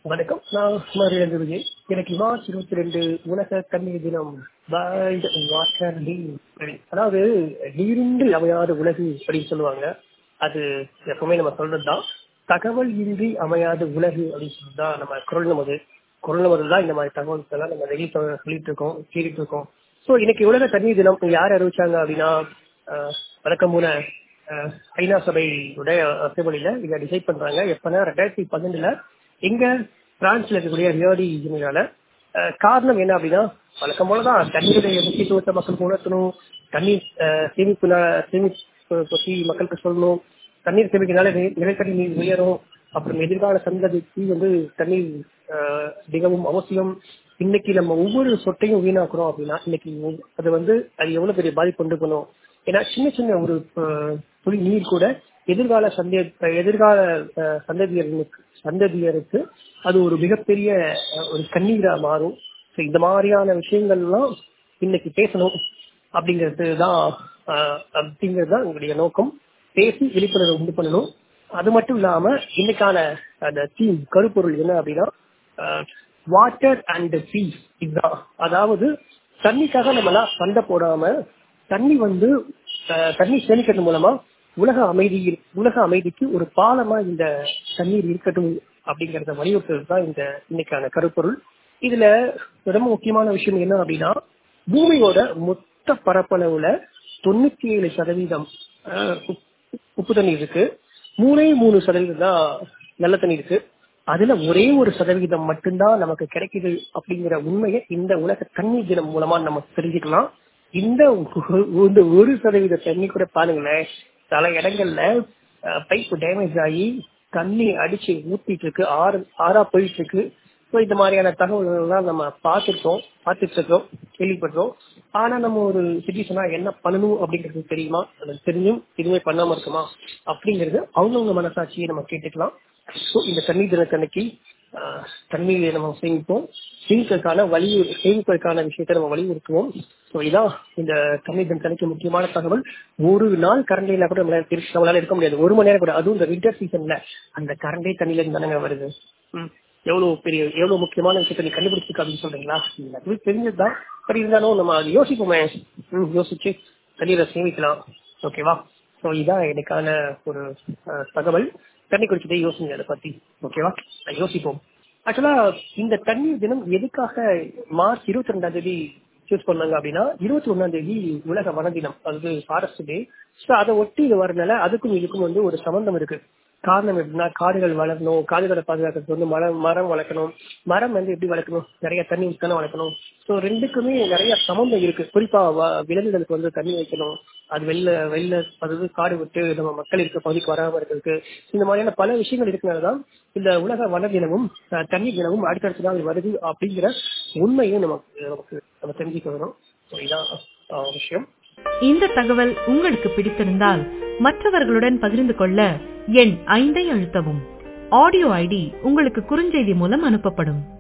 வணக்கம் நான் மதுரையிலிருந்து விஜய் எனக்கு மார்ச் இருபத்தி ரெண்டு உலக தண்ணீர் தினம் வேர்ல்டு வாட்டர் டே அதாவது நீரின்றி அமையாத உலகு அப்படின்னு சொல்லுவாங்க அது எப்பவுமே நம்ம சொல்றதுதான் தகவல் இன்றி அமையாத உலகு அப்படின்னு சொல்லிதான் நம்ம குரல் நமது குரல் நமது தான் இந்த மாதிரி தகவல்கள் எல்லாம் நம்ம வெளியே சொல்லிட்டு இருக்கோம் கேட்டுட்டு இருக்கோம் ஸோ இன்னைக்கு உலக தண்ணீர் தினம் யார் அறிவிச்சாங்க அப்படின்னா ஆஹ், வழக்கம் போல ஆஹ், ஐநா சபையுடைய அசைவலியில இதை டிசைட் பண்றாங்க எப்பன்னா ரெண்டாயிரத்தி பன்னெண்டுல எங்க பிரான்ஸ்ல இருக்கக்கூடிய ரியோடி ஜெனிரால அஹ், காரணம் என்ன அப்படின்னா வழக்கம் போலதான் தண்ணீருடைய முக்கியத்துவத்தை மக்களுக்கு உணர்த்தணும் தண்ணீர் அஹ், சேமிப்பு நா- சேமிப்பு பத்தி மக்களுக்கு சொல்லணும் தண்ணீர் சேமிக்கிறதுனால நி- நிலத்தடி நீர் உயரும் அப்புறம் எதிர்கால சந்ததிக்கு வந்து தண்ணீர் அஹ், மிகவும் அவசியம் இன்னைக்கு நம்ம ஒவ்வொரு சொட்டையும் வீணாக்குறோம் அப்படின்னா இன்னைக்கு ஒவ்- அது வந்து அது எவ்வளவு பெரிய பாதிப்பு கொண்டு போகணும் ஏன்னா சின்ன சின்ன ஒரு அஹ், துளி நீர் கூட எதிர்கால சந்தே எதிர்கால அஹ், சந்ததியர்களுக்கு சந்ததியருக்கு அது ஒரு மிகப்பெரிய அஹ், ஒரு கண்ணீரா மாறும் So, இந்த மாதிரியான விஷயங்கள்லாம் இன்னைக்கு பேசணும் அப்படிங்கிறது தான் அஹ், அப்படிங்கிறது தான் எங்களுடைய நோக்கம் பேசி விழிப்புணர்வு உண்டு பண்ணணும் அது மட்டும் இல்லாம இன்னைக்கான அந்த தீம் கருப்பொருள் என்ன அப்படின்னா வாட்டர் அண்ட் பீஸ் இதுதான் அதாவது தண்ணிக்காக நம்ம எல்லாம் சண்டை போடாம தண்ணி வந்து அஹ், தண்ணி சேமிக்கிறது மூலமா உலக அமைதி உலக அமைதிக்கு ஒரு பாலமா இந்த தண்ணீர் இருக்கட்டும் அப்படிங்கறத வலியுறுத்துறது தான் இந்த இன்னைக்கான கருப்பொருள் இதுல ரொம்ப முக்கியமான விஷயம் என்ன அப்படின்னா பூமியோட மொத்த பரப்பளவுல தொண்ணூத்தி ஏழு சதவீதம் அஹ், உப்- உப்பு தண்ணி இருக்கு மூணே மூணு சதவீதம் தான் நல்ல தண்ணி இருக்கு அதுல ஒரே ஒரு சதவீதம் மட்டும்தான் நமக்கு கிடைக்குது அப்படிங்கிற உண்மையை இந்த உலக தண்ணீர் தினம் மூலமா நம்ம தெரிஞ்சுக்கலாம் இந்த ஒரு- இந்த ஒரு சதவீத தண்ணி கூட பாருங்களேன் பல இடங்கள்ல பைப் டேமேஜ் ஆகி தண்ணி அடிச்சு ஊத்திட்டு இருக்கு ஆறு ஆறா போயிட்டு இருக்கு ஸோ இந்த மாதிரியான தகவல்கள்லாம் நம்ம பார்த்துருக்கோம் பார்த்துட்டு இருக்கோம் கேள்விப்படுறோம் ஆனா நம்ம ஒரு சிட்டிசனா என்ன பண்ணணும் அப்படிங்கிறது தெரியுமா அது தெரிஞ்சும் எதுவுமே பண்ணாம இருக்குமா அப்படிங்கிறது அவங்கவுங்க மனசாட்சியை நம்ம கேட்டுக்கலாம் ஸோ இந்த தண்ணீர் தினத்தன்னைக்கு ஆஹ், தண்ணீரை நம்ம சேமிப்போம் சேமிப்பதற்கான வழி சேமிப்பதற்கான விஷயத்தை நம்ம வலியுறுத்துவோம் ஸோ இதான் இந்த தண்ணீர் தினத்தன்னைக்கு முக்கியமான தகவல் ஒரு நாள் கரண்டையில கூட நம்மளால இரு- நம்மளால இருக்க முடியாது ஒரு மணி நேரம் கூட அதுவும் இந்த வின்டர் சீசன்ல அந்த கரண்டே தண்ணியில இருந்து தானங்க வருது ம். எவ்வளவு பெரிய எவ்வளவு முக்கியமான விஷயத்தை நீ கண்டுபிடிச்சிருக்க அப்படின்னு சொல்றீங்களா எல்லாத்துக்கும் தெரிஞ்சதுதான் பட் இருந்தாலும் நம்ம அது யோசிப்போமே ம், யோசிச்சு தண்ணீரை சேமிக்கலாம் ஓகேவா ஸோ இதான் எனக்கான ஒரு அஹ், தகவல் தண்ணி குடிச்சதே யோசிங்க அதை பத்தி ஓகேவா அஹ் யோசிப்போம் ஆக்சுவலா இந்த தண்ணீர் தினம் எதுக்காக மார்ச் இருபத்தி ரெண்டாம் தேதி சூஸ் பண்ணாங்க அப்படின்னா இருபத்தி ஒண்ணாம் தேதி உலக வன தினம் அது ஃபாரஸ்ட் டே ஸோ அதை ஒட்டி இது வரனால அதுக்கும் இதுக்கும் வந்து ஒரு சம்பந்தம் இருக்கு காரணம் எப்படின்னா காடுகள் வளரணும் காடுகளை பாதுகாக்கிறது வந்து மரம் மரம் வளர்க்கணும் மரம் வந்து எப்படி வளர்க்கணும் நிறைய தண்ணி ஊத்தானே வளர்க்கணும் ஸோ ரெண்டுக்குமே நிறைய சம்பந்தம் இருக்கு குறிப்பா வ- விலங்குகளுக்கு வந்து தண்ணி வைக்கணும் அது வெளில வெளில அதாவது காடு விட்டு நம்ம மக்கள் இருக்க பகுதிக்கு வராம இருக்கிறதுக்கு இந்த மாதிரியான பல விஷயங்கள் இருக்கனாலதான் இந்த உலக வன தினமும் அஹ், தண்ணீர் தினமும் அடுத்தடுத்த நாள் வருது அப்படிங்கிற உண்மையும் நமக்கு நமக்கு நம்ம தெரிஞ்சுக்க வரும் ஸோ இதான் அஹ், விஷயம் இந்த தகவல் உங்களுக்கு பிடித்திருந்தால் மற்றவர்களுடன் பகிர்ந்து கொள்ள எண் ஐந்தை அழுத்தவும் ஆடியோ ஐடி உங்களுக்கு குறுஞ்செய்தி மூலம் அனுப்பப்படும்